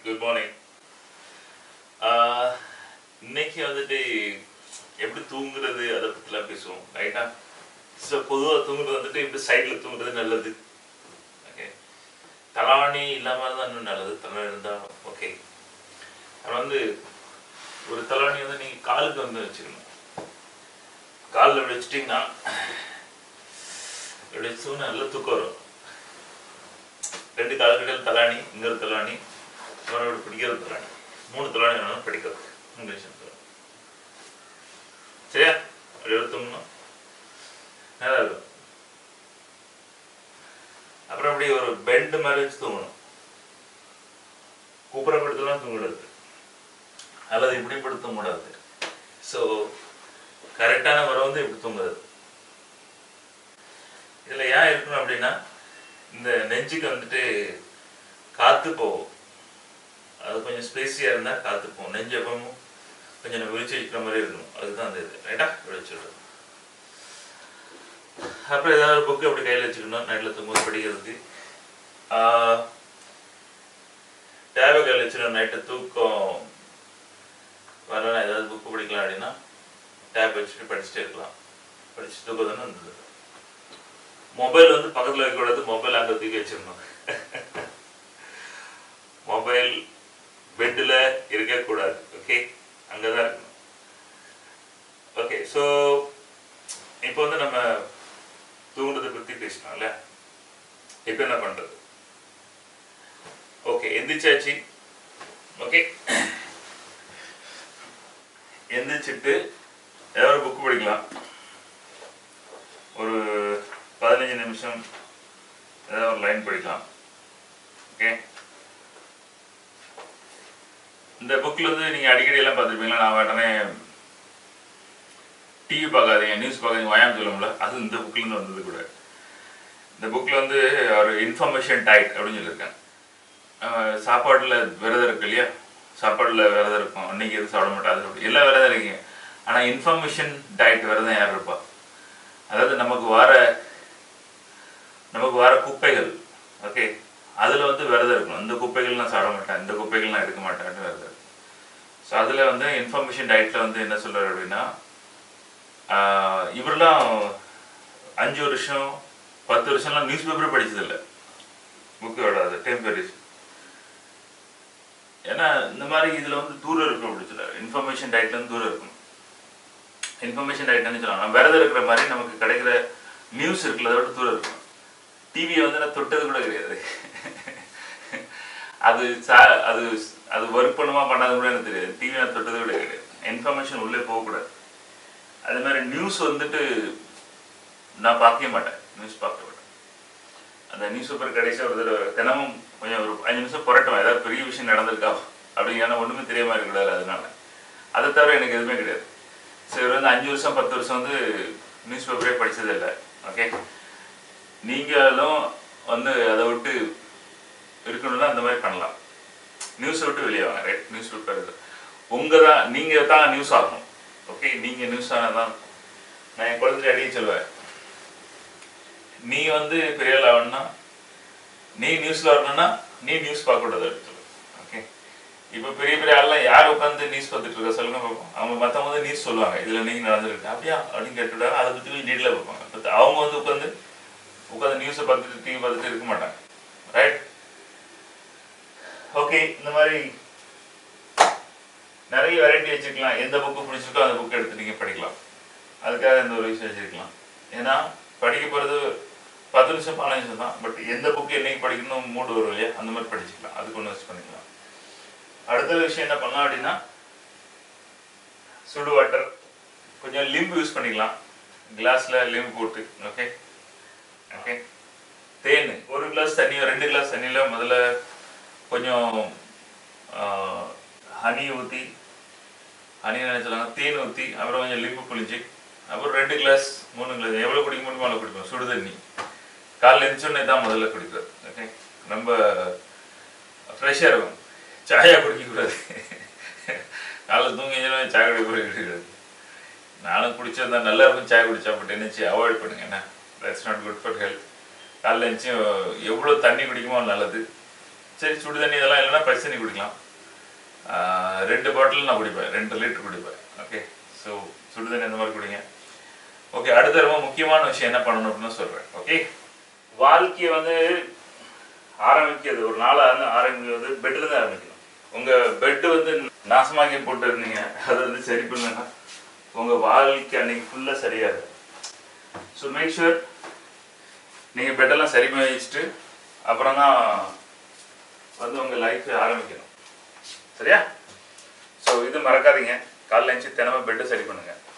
good morning இன்னைக்கு வந்துட்டு எப்படி தூங்குறது அதை பற்றிலாம் பேசுவோம் ரைட்டா ஸோ பொதுவாக தூங்குறது வந்துட்டு இப்படி சைடில் தூங்குறது நல்லது ஓகே தலாணி இல்லாமல் தான் இன்னும் நல்லது தலாணி இருந்தால் ஓகே அப்புறம் வந்து ஒரு தலாணி வந்து நீங்கள் காலுக்கு வந்து வச்சுக்கணும் காலில் இப்படி வச்சுட்டிங்கன்னா இப்படி வச்சோன்னா நல்லா தூக்கம் வரும் ரெண்டு காலக்கடையில் தலாணி இங்க ஒரு தலாணி அவனோட பிடிக்கிற தலாணி மூணு தலாணி வேணாலும் பிடிக்கிறது இங்கிலீஷ் தலாணி சரியா அப்படி எடுத்தோம்னா நல்லா இருக்கும் அப்புறம் அப்படி ஒரு பெண்ட் மாதிரி வச்சு தூங்கணும் குப்புறம் படுத்தலாம் தூங்கக்கூடாது அல்லது இப்படி படுத்த கூடாது ஸோ கரெக்டான முறை வந்து இப்படி தூங்குறது இதில் ஏன் இருக்கணும் அப்படின்னா இந்த நெஞ்சுக்கு வந்துட்டு காற்று போகும் அது கொஞ்சம் ஸ்பேஸியாக இருந்தால் காற்று போகும் நெஞ்சு எப்பவும் கொஞ்சம் நம்ம விரிச்சு வைக்கிற மாதிரி இருக்கணும் அதுதான் அந்த இது ரைட்டா விழிச்சுடுறது அப்புறம் ஏதாவது ஒரு புக்கு அப்படி கையில் வச்சுக்கணும் நைட்டில் தூங்கும்போது படிக்கிறதுக்கு டேபை கையில் வச்சுக்கணும் நைட்டு தூக்கம் வரலாம் ஏதாவது புக்கு படிக்கலாம் அப்படின்னா டேப் வச்சுட்டு படிச்சுட்டே இருக்கலாம் படிச்சு தூக்கம் தானே இருந்தது மொபைல் வந்து பக்கத்தில் இருக்கக்கூடாது மொபைல் அங்கே தூக்கி வச்சிடணும் மொபைல் பெட்டில் இருக்கக்கூடாது ஓகே அங்கே தான் இருக்கணும் ஓகே ஸோ இப்போ வந்து நம்ம தூங்குறதை பற்றி பேசணும்ல இப்போ என்ன பண்ணுறது ஓகே எந்திரிச்சாச்சு ஓகே எந்திரிச்சிட்டு ஏதாவது ஒரு புக்கு படிக்கலாம் ஒரு பதினஞ்சு நிமிஷம் ஏதாவது ஒரு லைன் படிக்கலாம் ஓகே இந்த புக்கில் வந்து நீங்கள் அடிக்கடி எல்லாம் பார்த்துருப்பீங்களா நான் உடனே டிவி பார்க்காதீங்க நியூஸ் பார்க்காதீங்க வயாம் சொல்லும்ல அது இந்த புக்லேருந்து வந்தது கூட இந்த புக்கில் வந்து ஒரு இன்ஃபர்மேஷன் டைட் அப்படின்னு சொல்லியிருக்கேன் சாப்பாட்டில் விரதம் இருக்கு இல்லையா சாப்பாட்டில் விரதம் இருக்கும் அன்னைக்கு எதுவும் சாப்பிட மாட்டேன் அது சாப்பிட எல்லாம் விரதம் இருக்கீங்க ஆனால் இன்ஃபர்மேஷன் டயட் விரதம் யார் இருப்பா அதாவது நமக்கு வர நமக்கு வர குப்பைகள் ஓகே அதில் வந்து விரதம் இருக்கணும் இந்த குப்பைகள் நான் சாப்பிட மாட்டேன் இந்த குப்பைகள் நான் எடுக்க மாட்டேன்ட்டு விரதம் இருக்கும் ஸோ அதில் வந்து இன்ஃபர்மேஷன் டயட்டில் வந்து என்ன சொல்கிறார் அப்படின்னா இவரெல்லாம் அஞ்சு வருஷம் பத்து வருஷம்லாம் நியூஸ் பேப்பரே படிச்சதில்லை புக்கோட அது டெம்பரேச்சர் ஏன்னா இந்த மாதிரி இதில் வந்து தூரம் இருக்கும் அப்படி சொல்ல இன்ஃபர்மேஷன் டயட்லேருந்து தூரம் இருக்கும் இன்ஃபர்மேஷன் டயட்னு சொல்லலாம் விரதம் இருக்கிற மாதிரி நமக்கு கிடைக்கிற நியூஸ் இருக்குல்ல அதோட தூரம் இருக்கும் டிவியை வந்து நான் தொட்டது கூட கிடையாது அது சா அது அது ஒர்க் பண்ணுமா பண்ணாது கூட எனக்கு தெரியாது டிவி நான் தொட்டது கூட கிடையாது இன்ஃபர்மேஷன் உள்ளே போகக்கூடாது அதே மாதிரி நியூஸ் வந்துட்டு நான் பார்க்கவே மாட்டேன் நியூஸ் பார்க்க மாட்டேன் அந்த நியூஸ் பேப்பர் கடைசியாக ஒரு தடவை தினமும் கொஞ்சம் ஒரு அஞ்சு நிமிஷம் புரட்டும் ஏதாவது பெரிய விஷயம் நடந்திருக்கா அப்படிங்கிற ஒன்றுமே தெரியாமல் இருக்கக்கூடாது அதனால அதை தவிர எனக்கு எதுவுமே கிடையாது சரி இவர் வந்து அஞ்சு வருஷம் பத்து வருஷம் வந்து நியூஸ் பேப்பரே படித்தது இல்லை ஓகே நீங்களும் வந்து அதை விட்டு இருக்கணும்னா அந்த மாதிரி பண்ணலாம் நியூஸை விட்டு வெளியே வாங்க ரைட் நியூஸ் பேப்பர் உங்கள் தான் நீங்கள் தான் நியூஸ் ஆகணும் ஓகே நீங்கள் நியூஸ் ஆனால் தான் நான் என் குழந்தைய அடிக்க சொல்லுவேன் நீ வந்து பெரிய ஆள் ஆகணும்னா நீ நியூஸில் வரணும்னா நீ நியூஸ் பார்க்கக்கூடாது அப்படின்னு சொல்லுவேன் ஓகே இப்போ பெரிய பெரிய ஆள்லாம் யார் உட்காந்து நியூஸ் பார்த்துட்டு இருக்கா சொல்லுங்க பார்ப்போம் அவங்க மற்றவங்க வந்து நியூஸ் சொல்லுவாங்க இதில் நீங்கள் நடந்துருக்கு அப்படியா அப்படின்னு கேட்டுவிட்டாங்க அதை பற்றி கொஞ்சம் டீட்டெயிலாக பார்ப்பாங்க பட் அவங்க வந்து உட்காந்து உட்காந்து நியூஸை பார்த்துட்டு டிவி பார்த்துட்டு இருக்க மாட்டாங்க ரைட் ஓகே இந்த மாதிரி நிறைய வெரைட்டி வச்சுக்கலாம் எந்த புக்கு பிடிச்சிருக்கோ அந்த புக் எடுத்து நீங்கள் படிக்கலாம் அதுக்காக இந்த ஒரு விஷயம் வச்சுருக்கலாம் ஏன்னா படிக்க போகிறது பத்து நிமிஷம் பதினஞ்சு நிமிஷம் தான் பட் எந்த புக்கு என்னைக்கு படிக்கணும் மூடு வரும் இல்லையா அந்த மாதிரி படிச்சுக்கலாம் அதுக்கு ஒன்று யூஸ் பண்ணிக்கலாம் அடுத்த விஷயம் என்ன பண்ணலாம் அப்படின்னா சுடு வாட்டர் கொஞ்சம் லிம்பு யூஸ் பண்ணிக்கலாம் கிளாஸில் லிம்பு போட்டு ஓகே ஓகே தேன் ஒரு கிளாஸ் தண்ணியோ ரெண்டு கிளாஸ் தண்ணியில் முதல்ல கொஞ்சம் ஹனி ஊற்றி ஹனி நினைச்சலாங்க தேன் ஊற்றி அப்புறம் கொஞ்சம் லிம்பு புளிஞ்சு அப்புறம் ரெண்டு கிளாஸ் மூணு கிளாஸ் எவ்வளோ குடிக்க முடியுமோ அவ்வளோ குடிப்போம் சுடு தண்ணி காலைல எழுந்தோடனே தான் முதல்ல குடிக்கிறது ஓகே ரொம்ப ஃப்ரெஷ்ஷாக இருக்கும் சாயா குடிக்கக்கூடாது காலைல தூங்கி சாய் குடிக்க குடிக்கக்கூடாது நானும் குடிச்சிருந்தா நல்லா இருக்கும் சாய் குடிச்சா பட் என்னச்சு அவாய்ட் பண்ணுங்க என்ன that's not good for health காலைல எழுந்துச்சு எவ்வளோ தண்ணி குடிக்குமோ நல்லது சரி சுடு தண்ணி இதெல்லாம் இல்லைன்னா பச்சை தண்ணி குடிக்கலாம் ஆஹ் ரெண்டு பாட்டில் நான் குடிப்பேன் ரெண்டு லிட்டர் குடிப்பேன் ஓகே ஸோ சுடு தண்ணி அந்த மாதிரி குடிங்க ஓகே அடுத்த ரொம்ப முக்கியமான விஷயம் என்ன பண்ணணும் அப்படின்னு சொல்கிறேன் ஓகே வாழ்க்கையை வந்து ஆரம்பிக்கிறது ஒரு நாளை வந்து ஆரம்பிக்கிறது பெட்டில் தான் ஆரம்பிக்கணும் உங்கள் பெட்டு வந்து நாசமாக்கி போட்டு இருந்தீங்க அதை வந்து சரி பண்ணுங்கன்னா உங்கள் வாழ்க்கை அன்னைக்கு ஃபுல்லாக சரியாக இருக்கும் ஸோ மேக் ஷுர் நீங்கள் பெட்டெல்லாம் சரி பண்ணி வச்சுட்டு அப்புறம் தான் வந்து உங்கள் லைஃப் ஆரம்பிக்கணும் சரியா ஸோ இது மறக்காதீங்க காலைல எழுந்துச்சு தினமும் பெட்டை சரி பண்ணுங்கள்